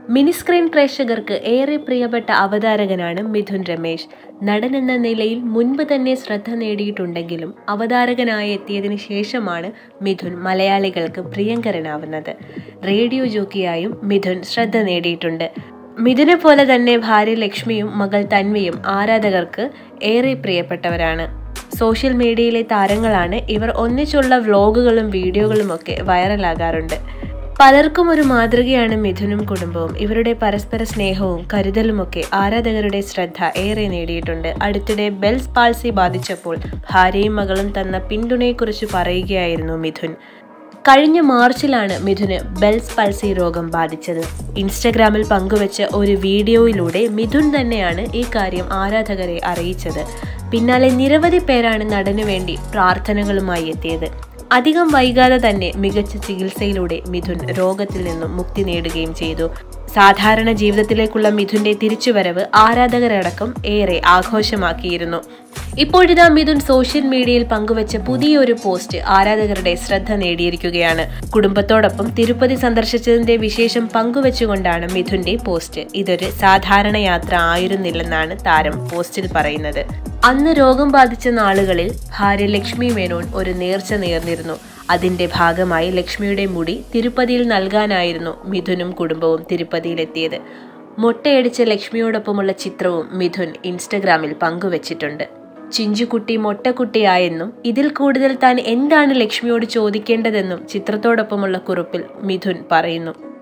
mini screen പ്രേക്ഷകർക്ക് ഏറെ പ്രിയപ്പെട്ട അവതാരകനാണ് മിഥുൻ രമേശ് നടൻ എന്ന നിലയിൽ മുൻപ് തന്നെ ശ്രദ്ധ നേടിയിട്ടുണ്ടെങ്കിലും അവതാരകനായി എത്തിയതിനു ശേഷമാണ് മിഥുൻ മലയാളികൾക്ക് പ്രിയങ്കരനാവുന്നത് റേഡിയോ ജോക്കിയായും മിഥുൻ ശ്രദ്ധ നേടിയിട്ടുണ്ട് മിഥുനെ പോലെ തന്നെ ഭാര്യ ലക്ഷ്മിയും മകൾ തന്വയും ആരാധകർക്ക് ഏറെ പ്രിയപ്പെട്ടവരാണ് സോഷ്യൽ മീഡിയയിലെ താരങ്ങളാണ് ഇവർ ഒന്നിച്ചുള്ള വ്ലോഗുകളും വീഡിയോകളും ഒക്കെ വൈറലാകാറുണ്ട് പലർക്കും ഒരു മാതൃകയാണ് മിഥുനും കുടുംബവും ഇവരുടെ പരസ്പര സ്നേഹവും കരുതലുമൊക്കെ ആരാധകരുടെ ശ്രദ്ധ ഏറെ നേടിയിട്ടുണ്ട് അടുത്തിടെ ബെൽസ് പാൾസി ബാധിച്ചപ്പോൾ ഭാര്യയും മകളും തന്ന പിന്തുണയെക്കുറിച്ച് പറയുകയായിരുന്നു മിഥുൻ കഴിഞ്ഞ മാർച്ചിലാണ് മിഥുന് ബെൽസ് പൾസി രോഗം ബാധിച്ചത് ഇൻസ്റ്റഗ്രാമിൽ പങ്കുവച്ച ഒരു വീഡിയോയിലൂടെ മിഥുൻ തന്നെയാണ് ഈ കാര്യം ആരാധകരെ അറിയിച്ചത് പിന്നാലെ നിരവധി പേരാണ് നടനു വേണ്ടി പ്രാർത്ഥനകളുമായി എത്തിയത് അധികം വൈകാതെ തന്നെ മികച്ച ചികിത്സയിലൂടെ മിഥുൻ രോഗത്തിൽ നിന്നും മുക്തി നേടുകയും ചെയ്തു സാധാരണ ജീവിതത്തിലേക്കുള്ള മിഥുന്റെ തിരിച്ചുവരവ് ആരാധകരടക്കം ഏറെ ആഘോഷമാക്കിയിരുന്നു ഇപ്പോഴിതാ മിഥുൻ സോഷ്യൽ മീഡിയയിൽ പങ്കുവച്ച പുതിയൊരു പോസ്റ്റ് ആരാധകരുടെ ശ്രദ്ധ നേടിയിരിക്കുകയാണ് കുടുംബത്തോടൊപ്പം തിരുപ്പതി സന്ദർശിച്ചതിന്റെ വിശേഷം പങ്കുവച്ചുകൊണ്ടാണ് മിഥുന്റെ പോസ്റ്റ് ഇതൊരു സാധാരണ യാത്ര ആയിരുന്നില്ലെന്നാണ് താരം പോസ്റ്റിൽ പറയുന്നത് അന്ന് രോഗം ബാധിച്ച നാളുകളിൽ ഭാര്യ ലക്ഷ്മി മേനോൻ ഒരു നേർച്ച നേർന്നിരുന്നു അതിന്റെ ഭാഗമായി ലക്ഷ്മിയുടെ മുടി തിരുപ്പതിയിൽ നൽകാനായിരുന്നു മിഥുനും കുടുംബവും തിരുപ്പതിയിലെത്തിയത് മൊട്ടയടിച്ച ലക്ഷ്മിയോടൊപ്പമുള്ള ചിത്രവും മിഥുൻ ഇൻസ്റ്റഗ്രാമിൽ പങ്കുവച്ചിട്ടുണ്ട് ചിഞ്ചുകുട്ടി മൊട്ടക്കുട്ടിയായെന്നും ഇതിൽ കൂടുതൽ താൻ എന്താണ് ലക്ഷ്മിയോട് ചോദിക്കേണ്ടതെന്നും ചിത്രത്തോടൊപ്പമുള്ള കുറിപ്പിൽ മിഥുൻ പറയുന്നു